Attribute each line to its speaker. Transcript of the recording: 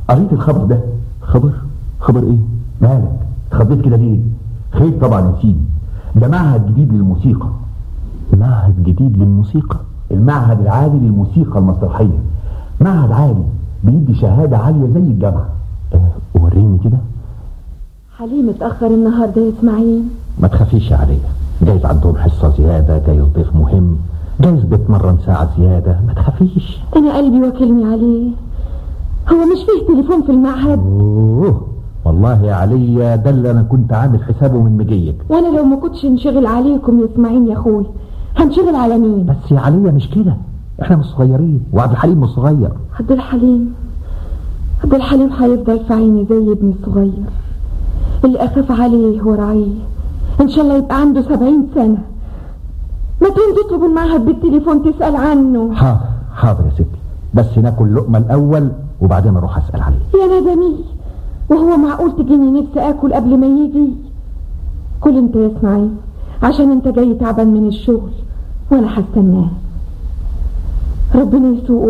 Speaker 1: قريت الخبر ده
Speaker 2: خبر خبر ايه
Speaker 1: مالك اتخضيت كده ليه خير طبعا يا سيدي ده معهد جديد للموسيقى
Speaker 2: معهد جديد للموسيقى
Speaker 1: المعهد العالي للموسيقى المسرحية معهد عالي بيدي شهادة عالية زي الجامعة
Speaker 2: أه وريني كده
Speaker 3: حليم اتأخر النهاردة يا اسماعيل
Speaker 2: ما تخافيش عليا جايز عندهم حصة زيادة جايز ضيف مهم جايز بتمرن ساعة زيادة ما تخافيش
Speaker 3: أنا قلبي واكلني عليه هو مش فيه تليفون في المعهد
Speaker 2: أوه والله يا عليا ده اللي أنا كنت عامل حسابه من مجيك
Speaker 3: وأنا لو ما كنتش انشغل عليكم يا اسماعيل يا أخوي هنشغل على مين
Speaker 2: بس يا عليا مش كده احنا مش صغيرين وعبد الحليم مش صغير
Speaker 3: عبد الحليم عبد الحليم هيفضل في عيني زي ابني الصغير اللي أخاف عليه وراعيه إن شاء الله يبقى عنده سبعين سنة ما تقوم تطلب المعهد بالتليفون تسأل عنه
Speaker 2: حاضر حاضر يا ستي بس ناكل لقمة الأول وبعدين أروح أسأل عليه
Speaker 3: يا ندمي وهو معقول تجيني نفسي آكل قبل ما يجي كل انت يا اسماعيل عشان انت جاي تعبان من الشغل وانا هستناه ربنا يسوقه